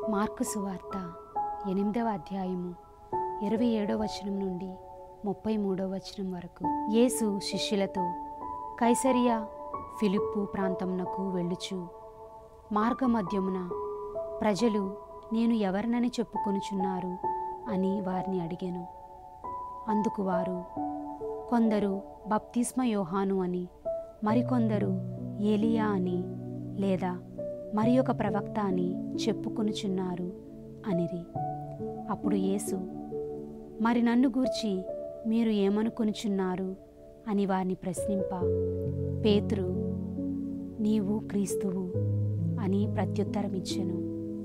mark సువార్త ఎనిమిదవ అధ్యాయము ఇరవై ఏడవ వచనం నుండి ముప్పై మూడవ వచనం వరకు యేసు శిష్యులతో కైసరియా ఫిలిప్పు ప్రాంతమునకు వెళ్ళుచు మార్గమధ్యమున ప్రజలు నేను ఎవరినని చెప్పుకొనుచున్నారు అని వారిని అడిగాను అందుకు వారు కొందరు బప్తిస్మ యోహాను అని మరికొందరు ఏలియా అని లేదా మరి ఒక ప్రవక్త అని చెప్పుకొనుచున్నారు అనిరి అప్పుడు యేసు మరి నన్ను గూర్చి మీరు ఏమనుకొనుచున్నారు అని వారిని ప్రశ్నింప పేతురు నీవు క్రీస్తువు అని ప్రత్యుత్తరమిచ్చెను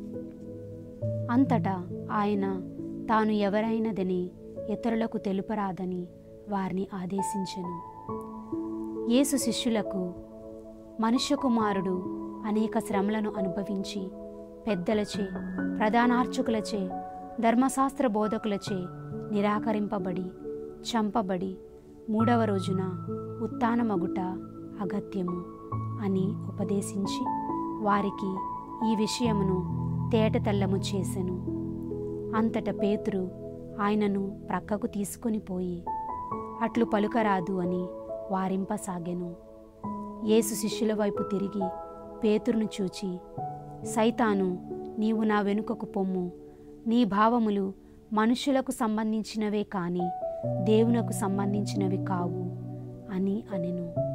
అంతటా ఆయన తాను ఎవరైనదని ఇతరులకు తెలుపరాదని వారిని ఆదేశించెను యేసు శిష్యులకు మనుష్య కుమారుడు అనేక శ్రమలను అనుభవించి పెద్దలచే ప్రధానార్చకులచే ధర్మశాస్త్ర బోధకులచే నిరాకరింపబడి చంపబడి మూడవ రోజున ఉత్తానమగుట అగత్యము అని ఉపదేశించి వారికి ఈ విషయమును తేటతెల్లము చేసెను అంతట పేతురు ఆయనను ప్రక్కకు తీసుకొని పోయి అట్లు పలుకరాదు అని వారింపసాగెను యేసు శిష్యుల వైపు తిరిగి పేతురును చూచి సైతాను నీవు నా వెనుకకు పొమ్ము నీ భావములు మనుషులకు సంబంధించినవే కాని దేవునకు సంబంధించినవి కావు అని అనెను